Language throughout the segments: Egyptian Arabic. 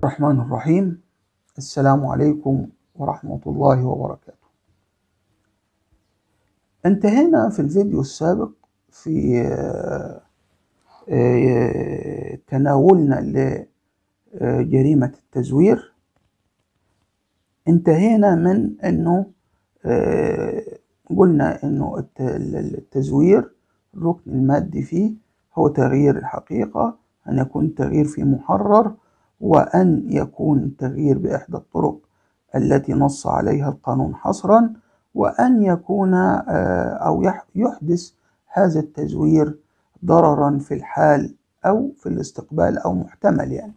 الرحمن الرحيم السلام عليكم ورحمة الله وبركاته انتهينا في الفيديو السابق في آه، آه، تناولنا لجريمة التزوير انتهينا من انه آه، قلنا انه الت- التزوير الركن المادي فيه هو تغيير الحقيقة أن يكون التغيير في محرر وأن يكون التغيير بإحدى الطرق التي نص عليها القانون حصرا وأن يكون آه، أو يح- يحدث هذا التزوير ضررا في الحال أو في الاستقبال أو محتمل يعني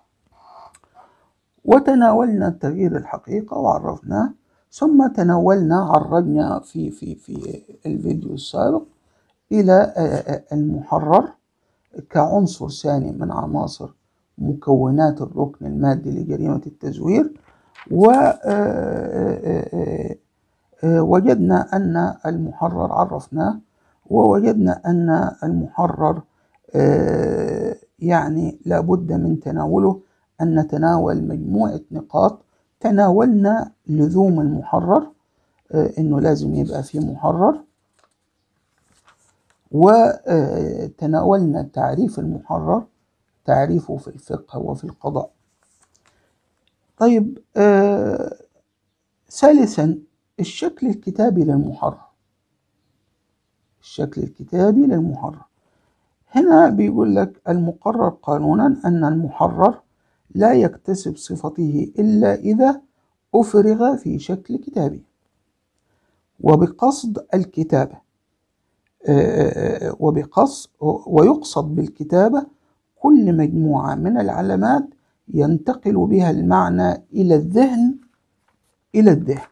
وتناولنا التغيير الحقيقة وعرفناه ثم تناولنا عرجنا في في في الفيديو السابق إلى آه، آه، المحرر كعنصر ثاني من عناصر مكونات الركن المادي لجريمة التزوير ووجدنا أن المحرر عرفناه ووجدنا أن المحرر آه، يعني لابد من تناوله أن نتناول مجموعة نقاط تناولنا لزوم المحرر آه، إنه لازم يبقى فيه محرر وتناولنا تعريف المحرر تعريفه في الفقه وفي القضاء طيب آه ثالثا الشكل الكتابي للمحرر الشكل الكتابي للمحرر هنا بيقول لك المقرر قانونا أن المحرر لا يكتسب صفته إلا إذا أفرغ في شكل كتابي وبقصد الكتابة آه، وبقصد ويقصد بالكتابة كل مجموعة من العلامات ينتقل بها المعنى إلى الذهن إلى الذهن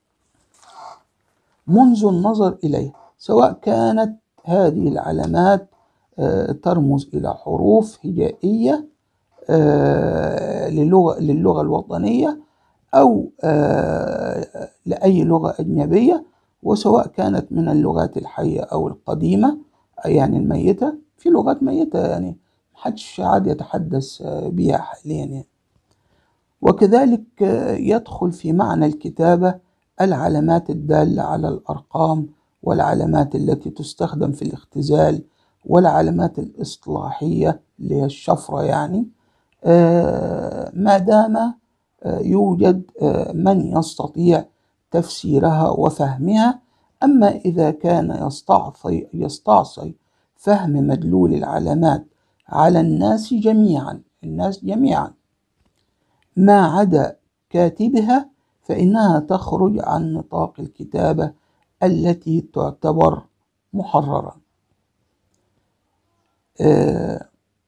منذ النظر إليه سواء كانت هذه العلامات آه، ترمز إلى حروف هجائية آه، للغة للغة الوطنية أو آه، لأي لغة أجنبية وسواء كانت من اللغات الحية أو القديمة يعني الميتة في لغات ميتة يعني محدش عاد يتحدث آه، بها حاليا يعني. وكذلك آه، يدخل في معنى الكتابة العلامات الدالة على الأرقام والعلامات التي تستخدم في الاختزال والعلامات الإصطلاحية اللي هي الشفرة يعني آه، ما دام آه، يوجد آه، من يستطيع تفسيرها وفهمها أما إذا كان يستعصي يستعصي فهم مدلول العلامات على الناس جميعا الناس جميعا ما عدا كاتبها فإنها تخرج عن نطاق الكتابة التي تعتبر محررة آه،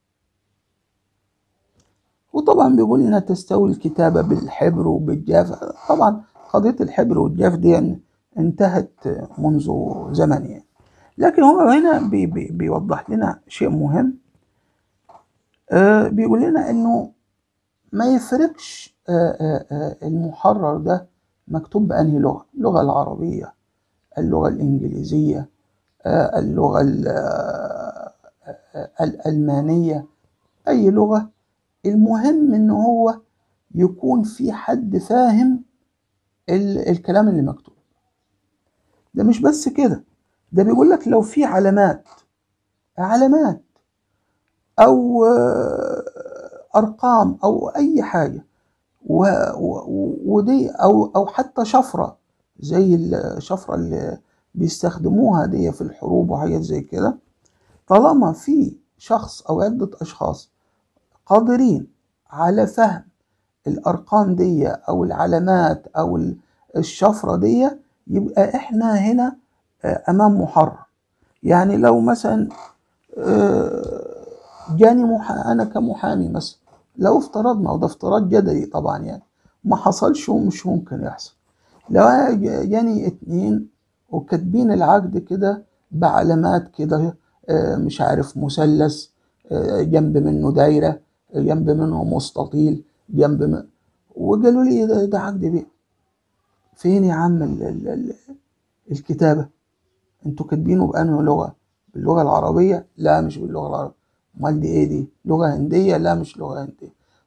وطبعا بيقول لنا تستوي الكتابة بالحبر وبالجاف طبعا قضية الحبر والجاف دي انتهت منذ زمن يعني لكن هو هنا بي بي بيوضح لنا شيء مهم آه، بيقول لنا انه ما يفرقش آه، آه، آه، المحرر ده مكتوب بأنهي لغة اللغة العربية اللغة الإنجليزية آه، اللغة ال- آه، آه، الألمانية أي لغة المهم إن هو يكون في حد فاهم ال- الكلام اللي مكتوب ده مش بس كده ده بيقول لك لو في علامات علامات أو آه، أرقام أو أي حاجة و... و... ودي أو أو حتى شفرة زي الشفرة اللي بيستخدموها دي في الحروب وحاجات زي كده طالما في شخص أو عدة أشخاص قادرين على فهم الأرقام دي أو العلامات أو ال- الشفرة دي يبقى إحنا هنا آه، أمام محرر يعني لو مثلا آه، جاني محا... أنا كمحامي مثلا لو افترضنا وده افتراض جدلي طبعا يعني ما حصلش ومش ممكن يحصل لو أنا ج- جاني اتنين وكاتبين العقد كده بعلامات كده آه، مش عارف مثلث آه، جنب منه دايرة آه، جنب منه مستطيل جنب من... وقالوا لي ده, ده عقد بيع فين يا عم ال... ال... ال... الكتابة انتوا كاتبينه بأنهي لغة باللغة العربية لا مش باللغة العربية امال دي ايه دي لغة هندية لا مش لغة هندية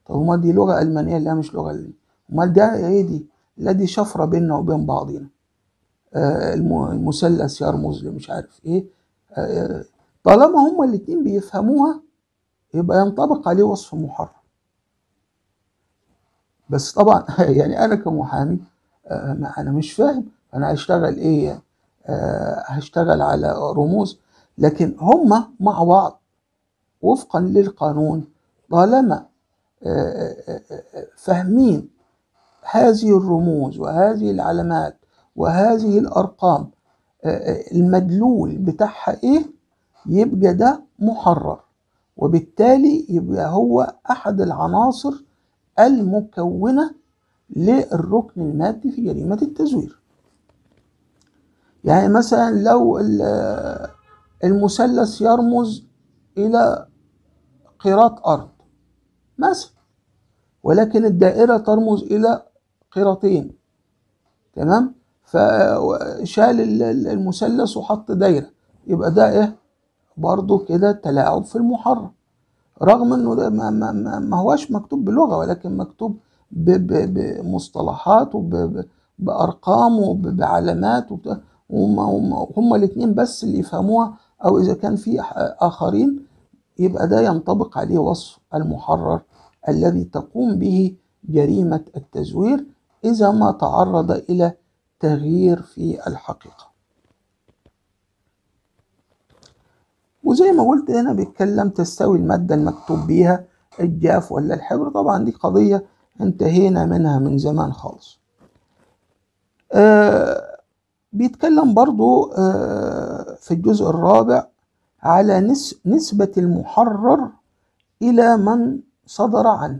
طب امال دي لغه المانيه لا مش لغه ألمانية. امال ده ايه دي لا دي شفره بيننا وبين بعضينا آه، الم- المثلث يرمز لمش عارف ايه آه، طالما هما الاتنين بيفهموها يبقى ينطبق عليه وصف محرم بس طبعا يعني انا كمحامي آه، ما انا مش فاهم انا هشتغل ايه يعني آه، هشتغل على رموز لكن هما مع بعض وفقا للقانون طالما آه، آه، آه، فاهمين هذه الرموز وهذه العلامات وهذه الارقام آه، آه، المدلول بتاعها ايه يبقى ده محرر وبالتالي يبقى هو احد العناصر المكونه للركن المادي في جريمه التزوير يعني مثلا لو ال- المثلث يرمز الى قيراط ارض مثلا ولكن الدائره ترمز الى قيراطين تمام فشال ال- ال- المثلث وحط دايره يبقى ده ايه برضه كده تلاعب في المحرم رغم انه ده ما, ما, ما, ما هواش مكتوب بلغه ولكن مكتوب ب- ب- بمصطلحات وبارقام وبعلامات وبتاع وهم, هم, هم الاثنين بس اللي يفهموها او اذا كان في أح- اخرين يبقى ده ينطبق عليه وصف المحرر الذي تقوم به جريمه التزوير اذا ما تعرض الى تغيير في الحقيقه وزي ما قلت هنا بيتكلم تستوي المادة المكتوب بيها الجاف ولا الحبر طبعا دي قضية انتهينا منها من زمان خالص آه بيتكلم برضو آه في الجزء الرابع على نس نسبة المحرر إلى من صدر عنه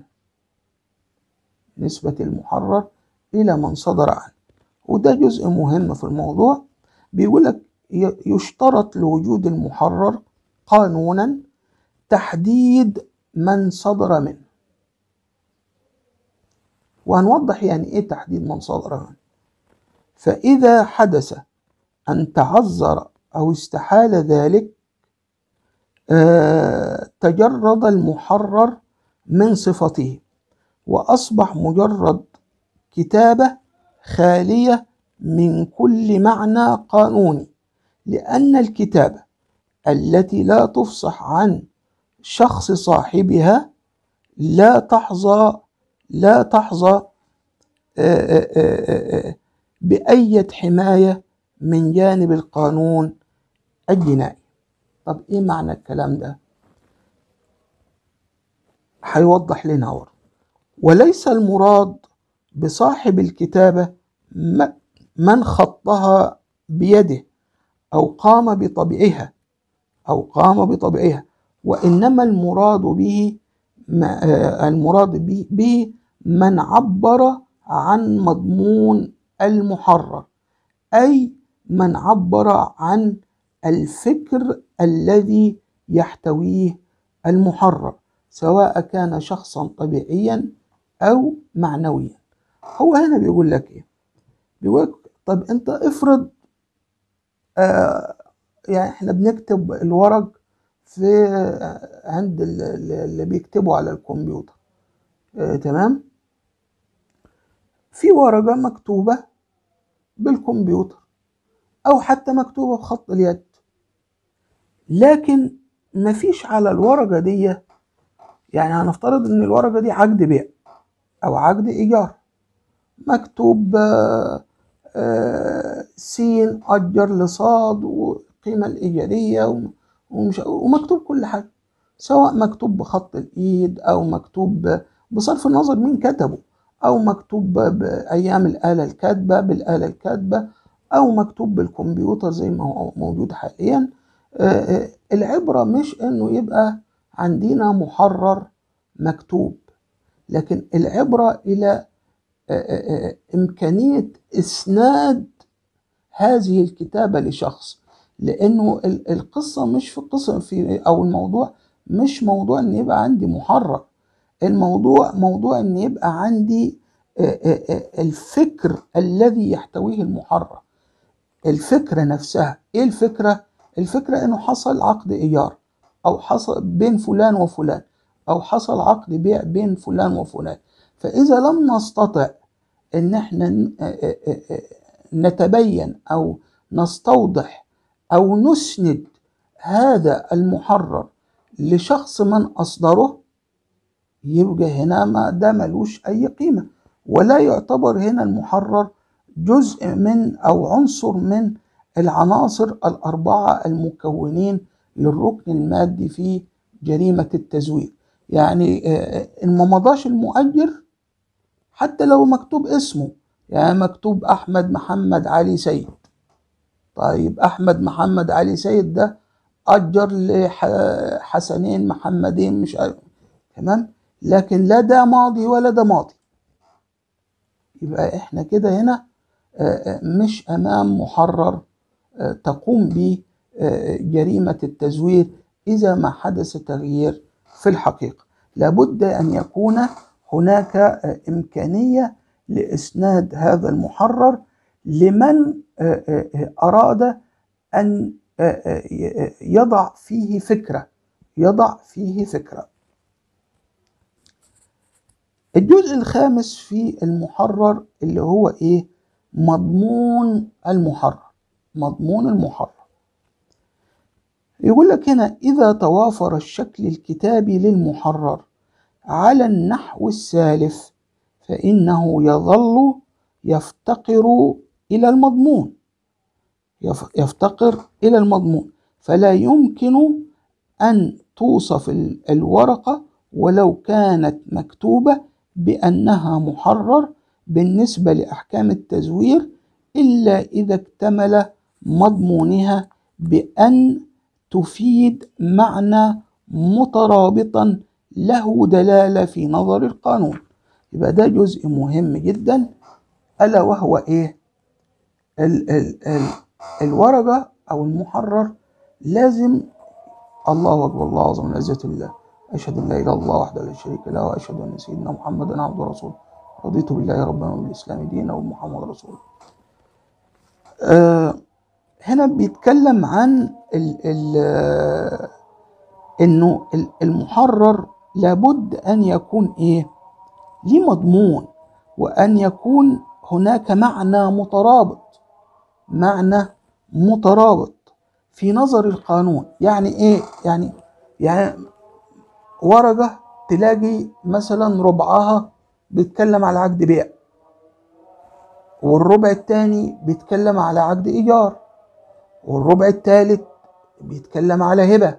نسبة المحرر إلى من صدر عنه وده جزء مهم في الموضوع بيقول لك ي- يشترط لوجود المحرر قانونا تحديد من صدر منه وهنوضح يعني ايه تحديد من صدر منه فإذا حدث أن تعذر أو استحال ذلك آه، تجرد المحرر من صفته وأصبح مجرد كتابة خالية من كل معنى قانوني لأن الكتابة التي لا تفصح عن شخص صاحبها لا تحظى لا تحظى آه، آه، آه، آه، بأية حماية من جانب القانون الجنائي طب ايه معنى الكلام ده هيوضح لنا ورا وليس المراد بصاحب الكتابة م- من خطها بيده أو قام بطبعها أو قام بطبعها وإنما المراد به ما- آه، المراد به- به من عبر عن مضمون المحرر أي من عبر عن الفكر الذي يحتويه المحرر سواء كان شخصا طبيعيا أو معنويا هو هنا بيقول لك إيه بيقول لك طب أنت افرض آه يعني احنا بنكتب الورق في آه، عند ال- ال- اللي بيكتبوا على الكمبيوتر آه تمام في ورقة مكتوبة بالكمبيوتر أو حتى مكتوبة بخط اليد لكن مفيش على الورقة دي يعني هنفترض إن الورقة دي عقد بيع أو عقد إيجار مكتوب آه، آه، سين أجر لصاد والقيمة الإيجارية وم- ومش ومكتوب كل حاجة سواء مكتوب بخط الإيد أو مكتوب ب- بصرف النظر مين كتبه أو مكتوب ب- بأيام الآلة الكاتبة بالآلة الكاتبة أو مكتوب بالكمبيوتر زي ما هو موجود حاليا آه، آه، العبرة مش إنه يبقى عندنا محرر مكتوب لكن العبرة إلى آه، آه، آه، إمكانية إسناد هذه الكتابة لشخص لأنه ال- القصة مش في قصة في أو الموضوع مش موضوع إن يبقى عندي محرر الموضوع موضوع إن يبقى عندي آه، آه، آه، الفكر الذي يحتويه المحرر الفكرة نفسها إيه الفكرة؟ الفكرة إنه حصل عقد إيجار أو حصل بين فلان وفلان أو حصل عقد بيع بين فلان وفلان فإذا لم نستطع إن احنا ن- آه، آه، آه، نتبين أو نستوضح أو نسند هذا المحرر لشخص من أصدره يبقى هنا ما ده ملوش أي قيمة ولا يعتبر هنا المحرر جزء من أو عنصر من العناصر الأربعة المكونين للركن المادي في جريمة التزوير يعني آه، إن ما مضاش المؤجر حتى لو مكتوب اسمه يعني مكتوب أحمد محمد علي سيد طيب أحمد محمد علي سيد ده أجر لحسنين محمدين مش عارف تمام لكن لا ده ماضي ولا ده ماضي يبقى احنا كده هنا آه، آه، مش أمام محرر آه، تقوم به آه، جريمة التزوير إذا ما حدث تغيير في الحقيقة لابد أن يكون هناك آه، إمكانية لإسناد هذا المحرر لمن آه، آه، آه، أراد أن آه، آه، ي- يضع فيه فكرة يضع فيه فكرة الجزء الخامس في المحرر اللي هو ايه مضمون المحرر مضمون المحرر يقول لك هنا إذا توافر الشكل الكتابي للمحرر على النحو السالف فإنه يظل يفتقر إلى المضمون يف- يفتقر إلى المضمون فلا يمكن أن توصف ال- الورقة ولو كانت مكتوبة بأنها محرر بالنسبة لأحكام التزوير إلا إذا اكتمل مضمونها بأن تفيد معنى مترابطا له دلالة في نظر القانون يبقى ده جزء مهم جدا ألا وهو إيه ال ال ال الورقة أو المحرر لازم الله أكبر الله أعظم من عزة الله أشهد أن لا إله إلا الله وحده لا شريك له وأشهد أن سيدنا محمدا عبده ورسوله رضيت بالله ربنا وبالإسلام دينا وبمحمد رسوله آه هنا بيتكلم عن ال ال آه، إنه ال- المحرر لابد أن يكون إيه ليه مضمون وأن يكون هناك معنى مترابط معنى مترابط في نظر القانون يعني ايه يعني يعني ورقة تلاقي مثلا ربعها بيتكلم على عقد بيع والربع الثاني بيتكلم على عقد إيجار والربع الثالث بيتكلم على هبة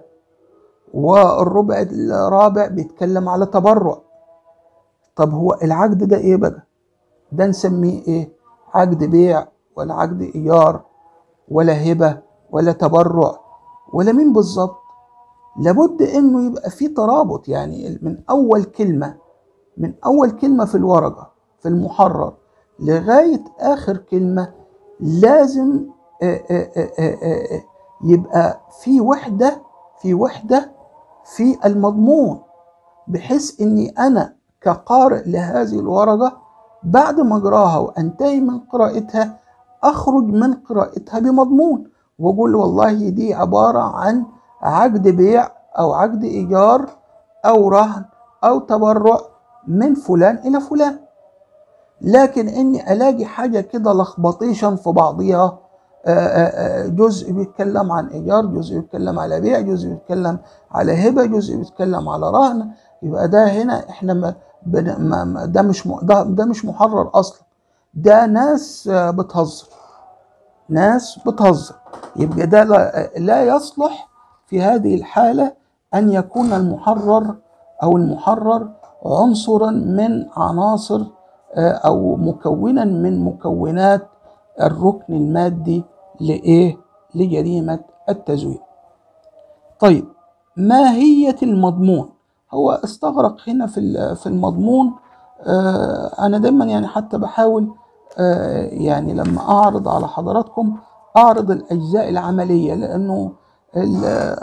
والربع الرابع بيتكلم على تبرع طب هو العقد ده ايه بقى ده نسميه ايه عقد بيع ولا عقد ايجار ولا هبه ولا تبرع ولا مين بالظبط لابد انه يبقى في ترابط يعني من اول كلمه من اول كلمه في الورقه في المحرر لغايه اخر كلمه لازم آه، آه، آه، آه، آه، يبقى في وحده في وحده في المضمون بحيث اني انا كقارئ لهذه الورقه بعد ما اقراها وانتهي من قراءتها اخرج من قراءتها بمضمون واقول والله دي عباره عن عقد بيع او عقد ايجار او رهن او تبرع من فلان الى فلان لكن اني الاقي حاجه كده لخبطيشن في بعضيها آه، آه، آه، جزء بيتكلم عن ايجار جزء بيتكلم على بيع جزء بيتكلم على هبه جزء بيتكلم على رهن يبقى ده هنا احنا ما بن- ما ما- ده مش م- ده, ده مش محرر اصلا ده ناس آه، بتهزر ناس بتهزر يبقى ده لا, لا يصلح في هذه الحالة أن يكون المحرر أو المحرر عنصرا من عناصر آه، أو مكونا من مكونات الركن المادي لإيه؟ لجريمة التزوير. طيب ماهية المضمون؟ هو استغرق هنا في ال- في المضمون آه، أنا دايما يعني حتى بحاول آه، يعني لما أعرض على حضراتكم أعرض الأجزاء العملية لأنه ال-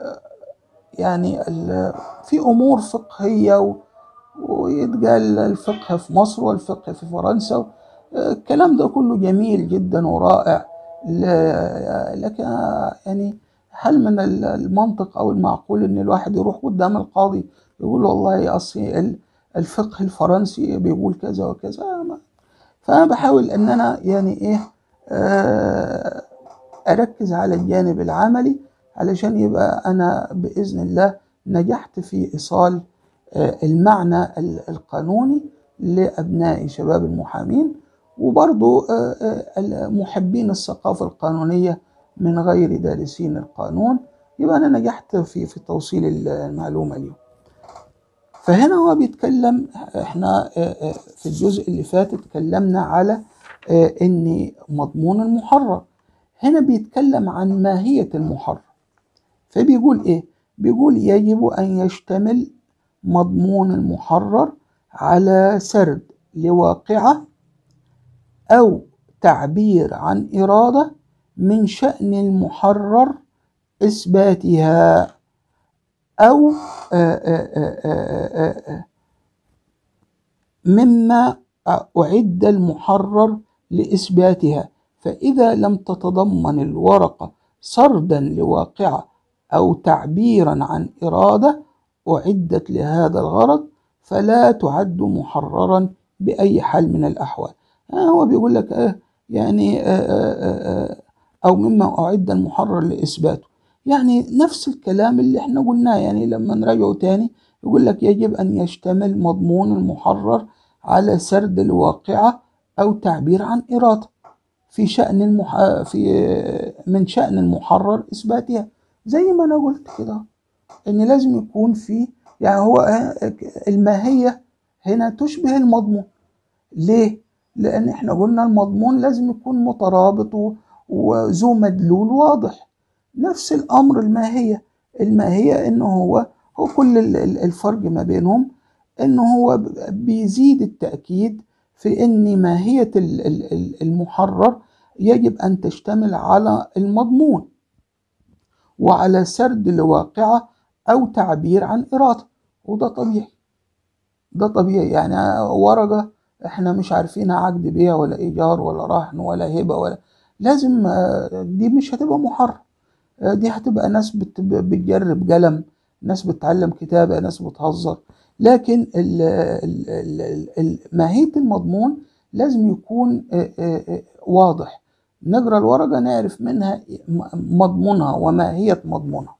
يعني ال- في أمور فقهية و- ويتقال الفقه في مصر والفقه في فرنسا آه، الكلام ده كله جميل جدا ورائع ل- لكن آه، يعني هل من ال- المنطق أو المعقول إن الواحد يروح قدام القاضي يقول والله أصل ال- الفقه الفرنسي بيقول كذا وكذا ما- فأنا بحاول إن أنا يعني إيه آه، أركز على الجانب العملي علشان يبقى أنا بإذن الله نجحت في إيصال آه، المعنى ال- القانوني لأبناء شباب المحامين وبرضو آه، آه، محبين الثقافة القانونية من غير دارسين القانون يبقى أنا نجحت في في توصيل المعلومة ليهم فهنا هو بيتكلم احنا آه، آه، في الجزء اللي فات اتكلمنا على آه، ان مضمون المحرر هنا بيتكلم عن ماهية المحرر فبيقول ايه بيقول يجب ان يشتمل مضمون المحرر على سرد لواقعة او تعبير عن إرادة من شأن المحرر إثباتها أو آه، آه، آه، آه، آه، آه، مما أعد المحرر لإثباتها فإذا لم تتضمن الورقة سردا لواقعة أو تعبيرا عن إرادة أعدت لهذا الغرض فلا تعد محررا بأي حال من الأحوال آه هو بيقول لك آه يعني آه آه آه أو مما أعد المحرر لإثباته يعني نفس الكلام اللي احنا قلناه يعني لما نراجعه تاني يقول لك يجب أن يشتمل مضمون المحرر على سرد الواقعة أو تعبير عن إرادة في شأن المح... في من شأن المحرر إثباتها زي ما أنا قلت كده إن لازم يكون في يعني هو الماهية هنا تشبه المضمون ليه؟ لأن إحنا قلنا المضمون لازم يكون مترابط و- وذو مدلول واضح نفس الأمر الماهية الماهية إنه هو هو كل ال- ال- الفرق ما بينهم إنه هو ب- بيزيد التأكيد في إن ماهية ال- ال- ال- المحرر يجب أن تشتمل على المضمون وعلى سرد لواقعة أو تعبير عن إرادة وده طبيعي ده طبيعي يعني ورقة احنا مش عارفينها عقد بيع ولا إيجار ولا رهن ولا هبة ولا لازم آه، دي مش هتبقى محرر آه، دي هتبقى ناس بت- بتجرب قلم ناس بتتعلم كتابة ناس بتهزر لكن ال- ال- ال- ال- ماهية المضمون لازم يكون آه، آه، آه، واضح نقرأ الورقة نعرف منها م- مضمونها وماهية مضمونها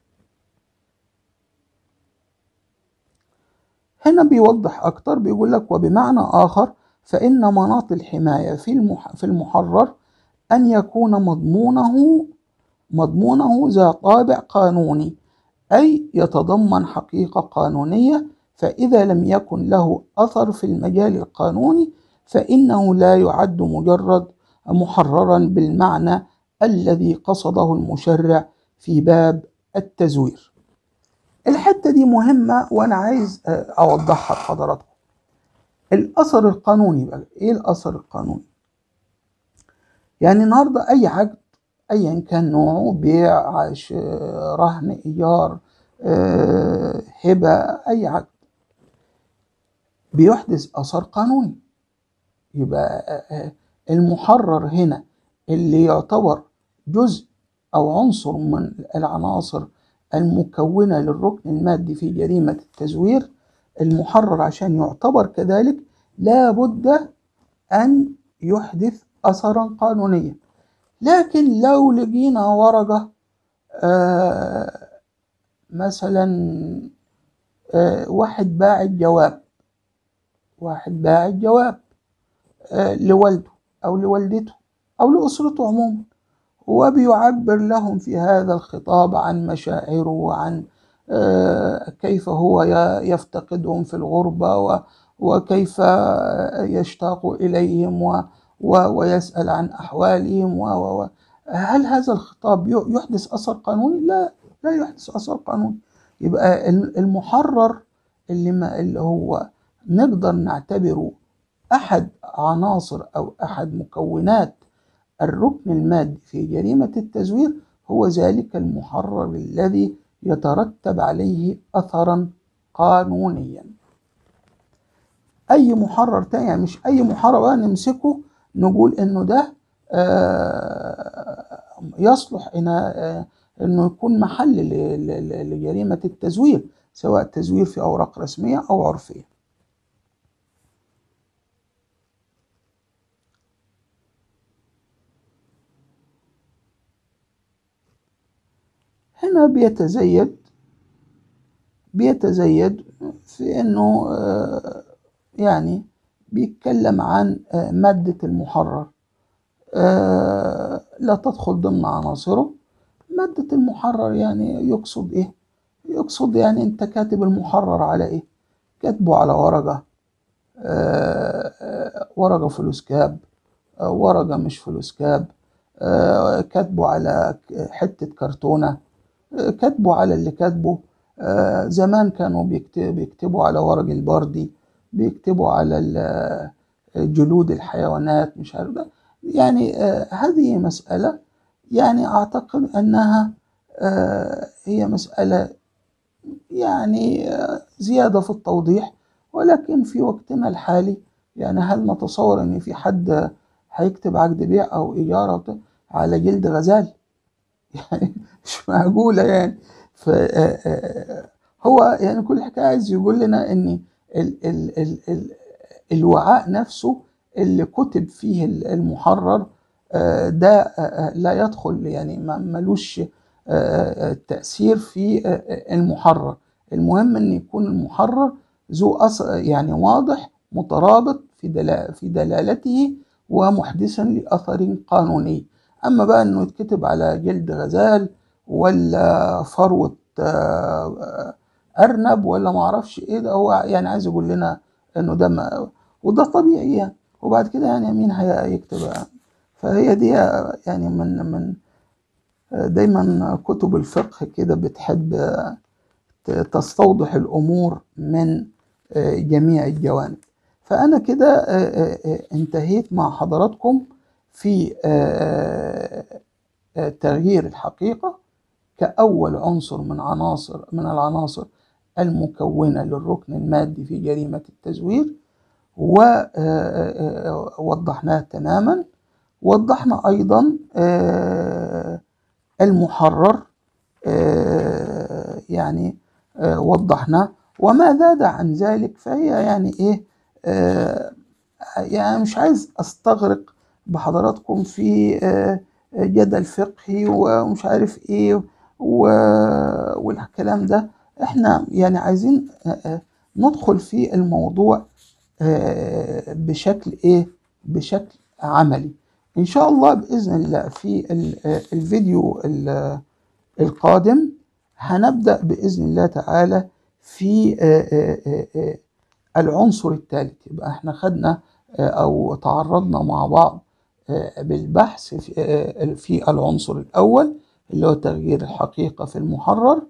هنا بيوضح أكتر بيقول لك وبمعنى آخر فإن مناط الحماية في المح في المحرر أن يكون مضمونه مضمونه ذا طابع قانوني أي يتضمن حقيقة قانونية فإذا لم يكن له أثر في المجال القانوني فإنه لا يعد مجرد محررا بالمعنى الذي قصده المشرع في باب التزوير الحتة دي مهمة وأنا عايز آه، أوضحها لحضراتكم الأثر القانوني بقى إيه الأثر القانوني؟ يعني النهاردة أي عقد أيا كان نوعه بيع عش آه، رهن إيجار آه، هبة أي عقد بيحدث أثر قانوني يبقى آه، آه، المحرر هنا اللي يعتبر جزء أو عنصر من العناصر المكونة للركن المادي في جريمة التزوير المحرر عشان يعتبر كذلك لا بد أن يحدث أثرا قانونيا لكن لو لقينا ورقة آه مثلا آه واحد باع الجواب واحد باع الجواب آه لوالده أو لوالدته أو لأسرته عموما وبيعبر لهم في هذا الخطاب عن مشاعره وعن آه، كيف هو ي- يفتقدهم في الغربة و- وكيف يشتاق إليهم و- و- ويسأل عن أحوالهم و- و- و- هل هذا الخطاب ي- يحدث أثر قانوني؟ لا لا يحدث أثر قانوني يبقى ال- المحرر اللي, ما اللي هو نقدر نعتبره أحد عناصر أو أحد مكونات الركن المادي في جريمة التزوير هو ذلك المحرر الذي يترتب عليه أثرا قانونيا أي محرر تاني يعني مش أي محرر بقى نمسكه نقول إنه ده آه، يصلح إن آه، إنه يكون محل ل- ل- ل- لجريمة التزوير سواء تزوير في أوراق رسمية أو عرفية هنا بيتزيد بيتزيد في انه آه، يعني بيتكلم عن آه، مادة المحرر آه، لا تدخل ضمن عناصره مادة المحرر يعني يقصد ايه يقصد يعني انت كاتب المحرر على ايه كاتبه على ورقة ورقة فلوسكاب ورقة مش فلوسكاب كاتبه على حتة كرتونة كاتبه على اللي كاتبه آه، زمان كانوا بيكتبوا على ورق البردي بيكتبوا على جلود الحيوانات مش عارف ده يعني آه، هذه مسألة يعني أعتقد أنها آه، هي مسألة يعني زيادة في التوضيح ولكن في وقتنا الحالي يعني هل نتصور أن في حد هيكتب عقد بيع أو إيجارة على جلد غزال يعني مش معقولة يعني ف هو يعني كل حكاية عايز يقول لنا ان ال ال ال ال الوعاء نفسه اللي كتب فيه المحرر ده لا يدخل يعني ملوش تأثير في المحرر المهم ان يكون المحرر ذو يعني واضح مترابط في في دلالته ومحدثا لأثر قانوني أما بقى إنه يتكتب على جلد غزال ولا فروة أرنب ولا معرفش إيه ده هو يعني عايز يقول لنا إنه ده ما وده طبيعي يعني وبعد كده يعني مين هيكتب فهي دي يعني من من دايما كتب الفقه كده بتحب تستوضح الأمور من جميع الجوانب فأنا كده انتهيت مع حضراتكم في تغيير الحقيقة كأول عنصر من عناصر من العناصر المكونة للركن المادي في جريمة التزوير ووضحناه تماما وضحنا أيضا المحرر يعني وضحناه وما زاد عن ذلك فهي يعني ايه يعني مش عايز استغرق بحضراتكم في جدل فقهي ومش عارف ايه والكلام ده احنا يعني عايزين ندخل في الموضوع بشكل ايه بشكل عملي ان شاء الله باذن الله في الفيديو القادم هنبدا باذن الله تعالى في العنصر الثالث يبقى احنا خدنا او تعرضنا مع بعض بالبحث في العنصر الأول اللي هو تغيير الحقيقة في المحرر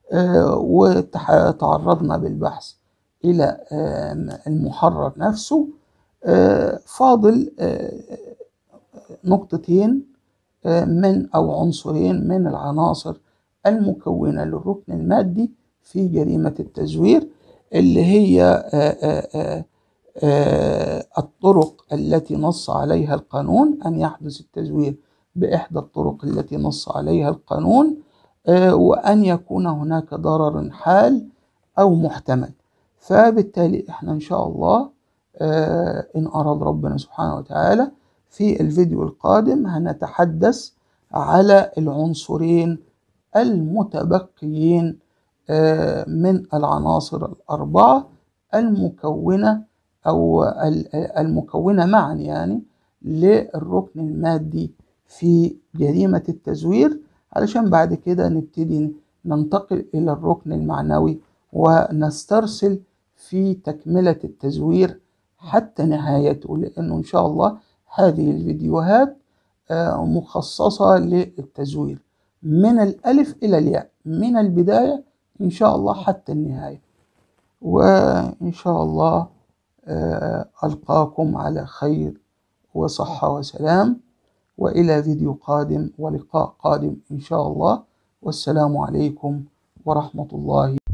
وتعرضنا بالبحث إلى المحرر نفسه فاضل نقطتين من أو عنصرين من العناصر المكونة للركن المادي في جريمة التزوير اللي هي الطرق التي نص عليها القانون أن يحدث التزوير بإحدى الطرق التي نص عليها القانون وأن يكون هناك ضرر حال أو محتمل فبالتالي احنا إن شاء الله إن أراد ربنا سبحانه وتعالى في الفيديو القادم هنتحدث على العنصرين المتبقيين من العناصر الأربعة المكونة أو المكونة معا يعني للركن المادي في جريمة التزوير علشان بعد كده نبتدي ننتقل إلى الركن المعنوي ونسترسل في تكملة التزوير حتى نهايته لأنه إن شاء الله هذه الفيديوهات مخصصة للتزوير من الألف إلى الياء من البداية إن شاء الله حتى النهاية وإن شاء الله ألقاكم على خير وصحة وسلام وإلى فيديو قادم ولقاء قادم إن شاء الله والسلام عليكم ورحمة الله